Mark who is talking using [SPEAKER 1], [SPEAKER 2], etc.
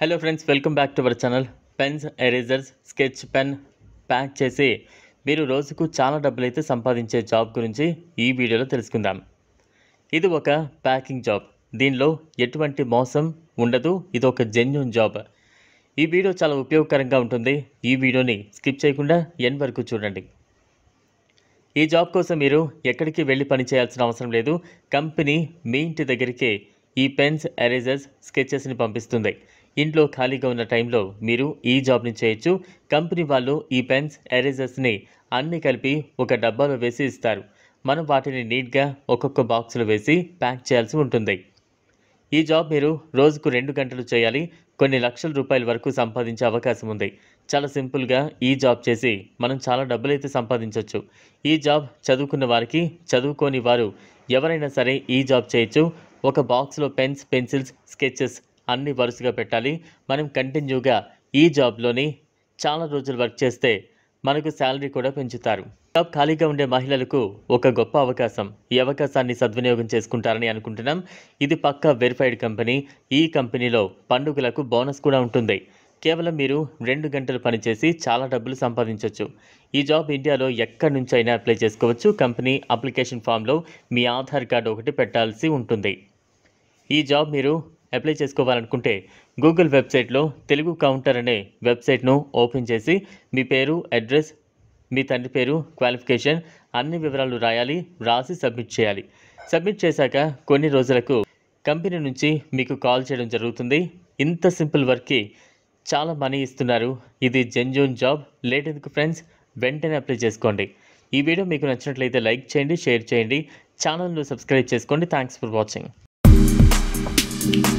[SPEAKER 1] hello friends welcome back to our channel pens erasers sketch pen pack చేసి మీరు రోజుకు చాలా డబ్బులు అయితే సంపాదించే జాబ్ గురించి ఈ వీడియోలో తెలుసుకుందాం ఇది ఒక ప్యాకింగ్ జాబ్ దీనిలో ఎటువంటి మోసం ఉండదు ఇది ఒక జెన్యున్ జాబ్ ఈ వీడియో చాలా ఉపయోగకరంగా ఉంటుంది ఈ వీడియోని స్కిప్ చేయకుండా ఎన్ వరకు చూడండి ఈ జాబ్ కోసం మీరు ఎక్కడికి వెళ్ళి పని చేయాల్సిన అవసరం లేదు కంపెనీ మీ ఇంటి దగ్గరికే ఈ పెన్స్ ఎరేజర్స్ స్కెచెస్ని పంపిస్తుంది ఇంట్లో ఖాళీగా ఉన్న టైంలో మీరు ఈ జాబ్ని చేయొచ్చు కంపెనీ వాళ్ళు ఈ పెన్స్ ఎరేజర్స్ని అన్ని కలిపి ఒక డబ్బాలో వేసి ఇస్తారు మనం వాటిని నీట్గా ఒక్కొక్క బాక్స్లో వేసి ప్యాక్ చేయాల్సి ఉంటుంది ఈ జాబ్ మీరు రోజుకు రెండు గంటలు చేయాలి కొన్ని లక్షల రూపాయల వరకు సంపాదించే అవకాశం ఉంది చాలా సింపుల్గా ఈ జాబ్ చేసి మనం చాలా డబ్బులైతే సంపాదించవచ్చు ఈ జాబ్ చదువుకున్న వారికి చదువుకోని వారు ఎవరైనా సరే ఈ జాబ్ చేయొచ్చు ఒక బాక్స్లో పెన్స్ పెన్సిల్స్ స్కెచెస్ అన్ని వరుసగా పెట్టాలి మనం కంటిన్యూగా ఈ జాబ్లోని చాలా రోజులు వర్క్ చేస్తే మనకు శాలరీ కూడా పెంచుతారు జాబ్ ఖాళీగా ఉండే మహిళలకు ఒక గొప్ప అవకాశం ఈ అవకాశాన్ని సద్వినియోగం చేసుకుంటారని అనుకుంటున్నాం ఇది పక్కా వెరిఫైడ్ కంపెనీ ఈ కంపెనీలో పండుగలకు బోనస్ కూడా ఉంటుంది కేవలం మీరు రెండు గంటలు పనిచేసి చాలా డబ్బులు సంపాదించవచ్చు ఈ జాబ్ ఇండియాలో ఎక్కడి నుంచి అయినా అప్లై చేసుకోవచ్చు కంపెనీ అప్లికేషన్ ఫామ్లో మీ ఆధార్ కార్డు ఒకటి పెట్టాల్సి ఉంటుంది ఈ జాబ్ మీరు అప్లై చేసుకోవాలనుకుంటే గూగుల్ వెబ్సైట్లో తెలుగు కౌంటర్ అనే వెబ్సైట్ను ఓపెన్ చేసి మీ పేరు అడ్రస్ మీ తండ్రి పేరు క్వాలిఫికేషన్ అన్ని వివరాలు రాయాలి రాసి సబ్మిట్ చేయాలి సబ్మిట్ చేశాక కొన్ని రోజులకు కంపెనీ నుంచి మీకు కాల్ చేయడం జరుగుతుంది ఇంత సింపుల్ వర్క్కి చాలా మనీ ఇస్తున్నారు ఇది జెన్జూన్ జాబ్ లేట్ ఎందుకు ఫ్రెండ్స్ వెంటనే అప్లై చేసుకోండి ఈ వీడియో మీకు నచ్చినట్లయితే లైక్ చేయండి షేర్ చేయండి ఛానల్ను సబ్స్క్రైబ్ చేసుకోండి థ్యాంక్స్ ఫర్ వాచింగ్